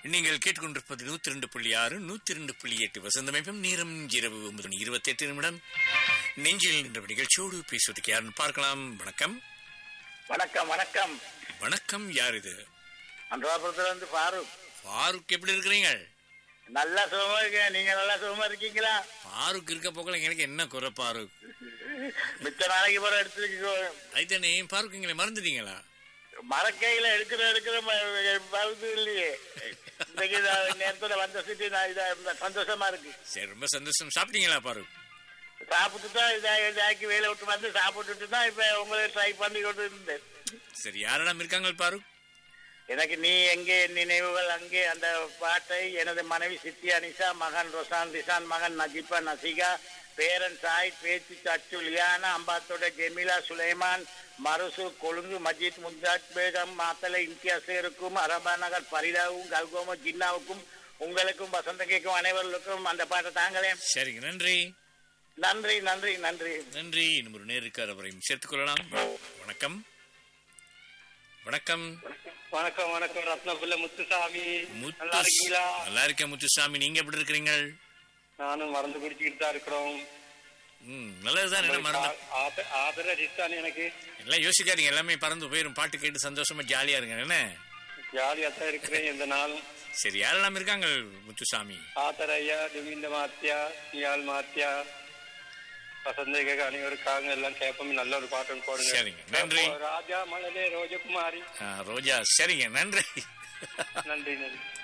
நீங்கள் கேட்டுக்கொண்டிருப்பது நூத்தி ரெண்டு புள்ளி ஆறு நூத்தி ரெண்டு புள்ளி எட்டு வசந்தமைப்பும் நேரம் இரவு ஒன்பது மணி இருபத்தி எட்டு நிமிடம் நெஞ்சில் என்ற நிகழ்ச்சியோடு பேசுவதற்கு யாருன்னு பார்க்கலாம் வணக்கம் வணக்கம் வணக்கம் வணக்கம் யார் இது அன்றாபுரத்துல இருந்து ஃபாரூக் ஃபாரூக் எப்படி இருக்கிறீங்க நல்லா சுகமா இருக்கேன் நீங்க நல்லா சுகமா இருக்கீங்களா ஃபாரூக் இருக்க போக்கல எங்களுக்கு என்ன குறை ஃபாரூக் மிச்ச நாளைக்கு போற எடுத்துக்கோ ஐதானே ஃபாரூக் எங்களை மறந்துட்டீங்களா மரக்கையில எடுக்கிற எடுக்கிற ம- மருந்து இல்லையே இன்னைக்கு இந்த நேரத்துல வந்த சிட்டி நான் இதா இந்த சந்தோஷமா இருக்கு சரி ரொம்ப சந்தோஷம் சாப்பிட்டீங்களா ஃபாரூக் சாப்பிட்டு தான் இதா இதாக்கி வேலை விட்டு வந்து சாப்பிட்டுட்டு தான் இப்ப உங்களை ட்ரை பண்ணி கொண்டு இருந்தேன் சரி யாரெல்லாம் இருக்காங்க ஃபாரூக் எனக்கு நீ எங்கே என் நினைவுகள் அங்கே அந்த பாட்டை எனது மனைவி சித்தி அனிஷா மகன் ரொசான் ரிசான் மகன் நஜிபா நசிகா பேரன் சாயித் பேச்சு சச்சு லியானா அம்பாத்தோட ஜெமிலா சுலைமான் மருசு கொழுங்கு மஜித் முந்தாஜ் பேகம் மாத்தலை இம்தியாசேருக்கும் அரபா நகர் பரிதாவுக்கும் கல்கோமோ ஜின்னாவுக்கும் உங்களுக்கும் வசந்த கேக்கும் அனைவர்களுக்கும் அந்த பாட்டை தாங்களே சரிங்க நன்றி நன்றி நன்றி நன்றி நன்றி இன்னும் ஒரு நேர் இருக்கார் அவரையும் சேர்த்துக் கொள்ளலாம் வணக்கம் வணக்கம் வணக்கம் வணக்கம் ரத்னபுல்ல முத்துசாமி முத்து நல்லா இருக்கீங்களா நல்லா இருக்கேன் முத்துசாமி நீங்க எப்படி இருக்கிறீங்க நானும் மறந்து குடிச்சுக்கிட்டு தான் இருக்கிறோம் ம் நல்லதுதான் என்ன மறந்து ஆதர ரிஸ்டான் எனக்கு எல்லாம் யோசிக்காதீங்க எல்லாமே பறந்து போயிரும் பாட்டு கேட்டு சந்தோஷமா ஜாலியா இருங்க என்ன ஜாலியா தான் இருக்கிறேன் எந்த நாளும் சரி யாரெல்லாம் இருக்காங்க முத்துசாமி ஆத்தர் ஐயா துவிந்த மாத்தியா நியால் மாத்தியா வசந்திக அனைவருக்காக எல்லாம் கேட்போம் நல்ல ஒரு பாட்டு ஒன்று போடுங்க சரிங்க, நன்றி. ராஜா மலரே ரோஜகுமாரி ஆ, ரோஜா சரிங்க நன்றி நன்றி நன்றி